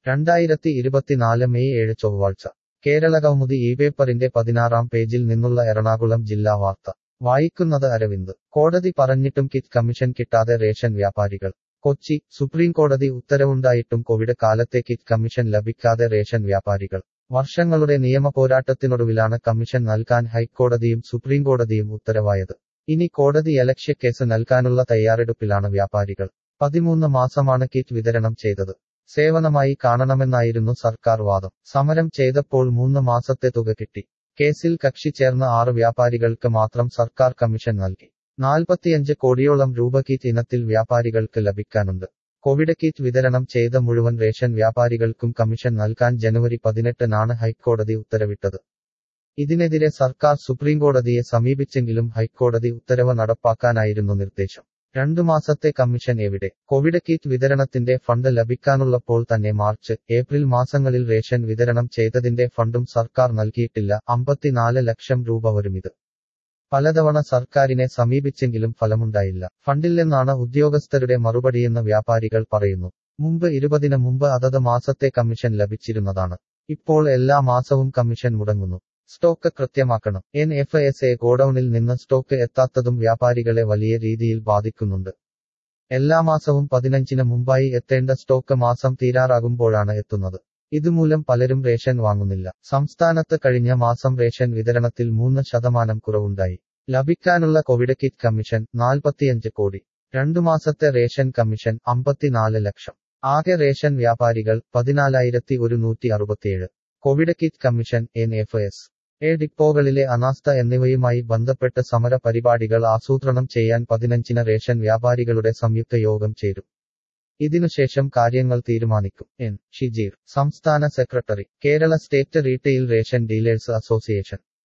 രണ്ടായിരത്തി ഇരുപത്തിനാല് മെയ് ഏഴ് ചൊവ്വാഴ്ച കേരളകൗമുദി ഈ പേപ്പറിന്റെ പതിനാറാം പേജിൽ നിന്നുള്ള എറണാകുളം ജില്ലാ വാർത്ത വായിക്കുന്നത് അരവിന്ദ് കോടതി പറഞ്ഞിട്ടും കിറ്റ് കമ്മീഷൻ കിട്ടാതെ റേഷൻ വ്യാപാരികൾ കൊച്ചി സുപ്രീംകോടതി ഉത്തരവുണ്ടായിട്ടും കോവിഡ് കാലത്തെ കിറ്റ് കമ്മീഷൻ ലഭിക്കാതെ റേഷൻ വ്യാപാരികൾ വർഷങ്ങളുടെ നിയമ പോരാട്ടത്തിനൊടുവിലാണ് കമ്മീഷൻ നൽകാൻ ഹൈക്കോടതിയും സുപ്രീംകോടതിയും ഉത്തരവായത് ഇനി കോടതി അലക്ഷ്യക്കേസ് നൽകാനുള്ള തയ്യാറെടുപ്പിലാണ് വ്യാപാരികൾ പതിമൂന്ന് മാസമാണ് കിറ്റ് വിതരണം ചെയ്തത് സേവനമായി കാണണമെന്നായിരുന്നു സർക്കാർ വാദം സമരം ചെയ്തപ്പോൾ മൂന്ന് മാസത്തെ തുക കിട്ടി കേസിൽ കക്ഷി ചേർന്ന ആറ് വ്യാപാരികൾക്ക് മാത്രം സർക്കാർ കമ്മീഷൻ നൽകി നാൽപ്പത്തിയഞ്ച് കോടിയോളം രൂപ കിറ്റ് ഇനത്തിൽ വ്യാപാരികൾക്ക് ലഭിക്കാനുണ്ട് കോവിഡ് കിറ്റ് വിതരണം ചെയ്ത മുഴുവൻ റേഷൻ വ്യാപാരികൾക്കും കമ്മീഷൻ നൽകാൻ ജനുവരി പതിനെട്ടിനാണ് ഹൈക്കോടതി ഉത്തരവിട്ടത് ഇതിനെതിരെ സർക്കാർ സുപ്രീംകോടതിയെ സമീപിച്ചെങ്കിലും ഹൈക്കോടതി ഉത്തരവ് നടപ്പാക്കാനായിരുന്നു നിർദ്ദേശം രണ്ടു മാസത്തെ കമ്മീഷൻ എവിടെ കോവിഡ് കിറ്റ് വിതരണത്തിന്റെ ഫണ്ട് ലഭിക്കാനുള്ളപ്പോൾ തന്നെ മാർച്ച് ഏപ്രിൽ മാസങ്ങളിൽ റേഷൻ വിതരണം ചെയ്തതിന്റെ ഫണ്ടും സർക്കാർ നൽകിയിട്ടില്ല അമ്പത്തിനാല് ലക്ഷം രൂപ വരുമിത് പലതവണ സർക്കാരിനെ സമീപിച്ചെങ്കിലും ഫലമുണ്ടായില്ല ഫണ്ടില്ലെന്നാണ് ഉദ്യോഗസ്ഥരുടെ മറുപടിയെന്ന് വ്യാപാരികൾ പറയുന്നു മുമ്പ് ഇരുപതിന് മുമ്പ് അതത് മാസത്തെ കമ്മീഷൻ ലഭിച്ചിരുന്നതാണ് ഇപ്പോൾ എല്ലാ മാസവും കമ്മീഷൻ മുടങ്ങുന്നു സ്റ്റോക്ക് കൃത്യമാക്കണം എൻ എഫ് എസ് എ ഗോഡൌണിൽ നിന്ന് സ്റ്റോക്ക് എത്താത്തതും വ്യാപാരികളെ വലിയ രീതിയിൽ ബാധിക്കുന്നുണ്ട് എല്ലാ മാസവും പതിനഞ്ചിന് മുമ്പായി എത്തേണ്ട സ്റ്റോക്ക് മാസം തീരാറാകുമ്പോഴാണ് എത്തുന്നത് ഇതുമൂലം പലരും റേഷൻ വാങ്ങുന്നില്ല സംസ്ഥാനത്ത് കഴിഞ്ഞ മാസം റേഷൻ വിതരണത്തിൽ മൂന്ന് ശതമാനം കുറവുണ്ടായി ലഭിക്കാനുള്ള കോവിഡ് കിറ്റ് കമ്മീഷൻ നാൽപ്പത്തിയഞ്ച് കോടി രണ്ടു മാസത്തെ റേഷൻ കമ്മീഷൻ അമ്പത്തിനാല് ലക്ഷം ആകെ റേഷൻ വ്യാപാരികൾ പതിനാലായിരത്തി ഒരുന്നൂറ്റി അറുപത്തിയേഴ് covid kit commission N F S A ഡിപ്പോകളിലെ അനാസ്ഥ എന്നിവയുമായി ബന്ധപ്പെട്ട് സമര പരിപാടികൾ ആസൂത്രണം ചെയ്യാൻ പതിനഞ്ചിന് റേഷൻ വ്യാപാരികളുടെ സംയുക്ത യോഗം ചേരും ഇതിനുശേഷം കാര്യങ്ങൾ തീരുമാനിക്കും എൻ ഷിജീർ സംസ്ഥാന secretary Kerala state retail ration dealers association